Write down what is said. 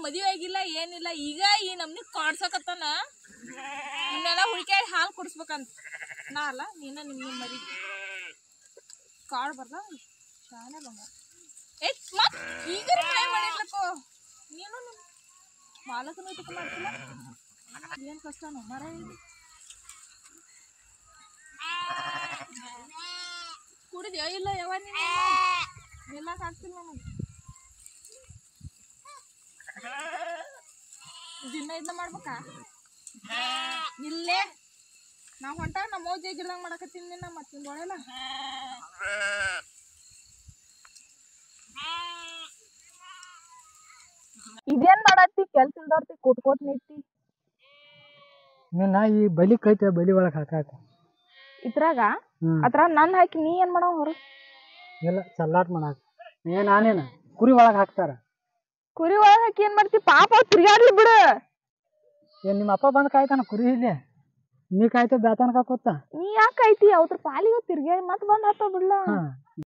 ಮದುವೆ ಆಗಿಲ್ಲ ಏನಿಲ್ಲ ಈಗ ಈ ನಮ್ನಿ ಕಾಡ್ಸಕತ್ತಾನ ಇನ್ನೆಲ್ಲ ಹುಡುಕಾಡಿ ಹಾಲು ಕುಡಿಸ್ಬೇಕಂತ ನಾ ಅಲ್ಲ ನೀನ ನಿಮ್ ನಿಮ್ ಮರಿ ಕಾಡ್ ಬರ್ದ ಶಾನೆ ಬಂಗ ಏ ಮತ್ ಈಗ ಟ್ರೈ ಮಾಡಿರ್ಬೇಕು ನೀನು ನಿಮ್ ಮಾಲಕನ ಊಟಕ್ಕೆ ಮಾಡ್ತಿಲ್ಲ ಏನ್ ಕಷ್ಟನೋ ಮರ ಕುಡಿದ್ಯೋ ಇಲ್ಲ ಯಾವ ನೀನು ನಿಲ್ಲಕ್ ಆಗ್ತಿಲ್ಲ ನನಗೆ ದಿನ ಇದನ್ನ ಮಾಡ್ಬೇಕಾ ಇಲ್ಲೇ ನಾ ಹೊಂಟ ನಮ್ಮ ಮೋಜೆ ಗಿಡ್ದಂಗ್ ಮಾಡಕತ್ತೀನಿ ನಿನ್ನ ಮತ್ತಿಂದ ಒಳಲ್ಲ ಇದೇನ್ ಮಾಡತ್ತಿ ಕೆಲ್ಸ ಇಲ್ದವ್ರ್ತಿ ಕುಟ್ಕೋತ್ ನಿಂತಿ ನಿನ್ನ ಈ ಬಲಿ ಕೈತೆ ಬಲಿ ಒಳಗೆ ಹಾಕಾಕ ಇದ್ರಾಗ ಹ್ಮ್ ಅದ್ರ ನನ್ ಹಾಕಿ ನೀ ಏನ್ ಮಾಡವ್ ಹೊರ ಇಲ್ಲ ಚಲ್ಲಾಟ್ ಮಾಡಾಕ ಏ ನಾನೇನ ಕುರಿ ಒಳಗೆ ಹಾಕ್ತಾರ ಕುರಿ ಒಳಗ್ ಹಾಕಿ ಏನ್ ಮಾಡ್ತಿ ಪಾಪ ಅವ್ ತಿರ್ಗಾಡ್ಲಿ ಬಿಡು ಏನ್ ನಿಮ್ಮ ಅಪ್ಪ ಬಂದು ಕಾಯ್ತಾನ ಕುರಿ ಇಲ್ಲಿ ನೀ ಕಾಯ್ತ ಬ್ಯಾತನ ಕಾಕೋತ ನೀ ಯಾಕೆ ಐತಿ ಅವ್ರ ಪಾಲಿಗೆ ತಿರ್ಗಾಡಿ ಮತ್ ಬಂದ್ ಹತ್ತೋ ಬಿಡ್ಲ ಹಾ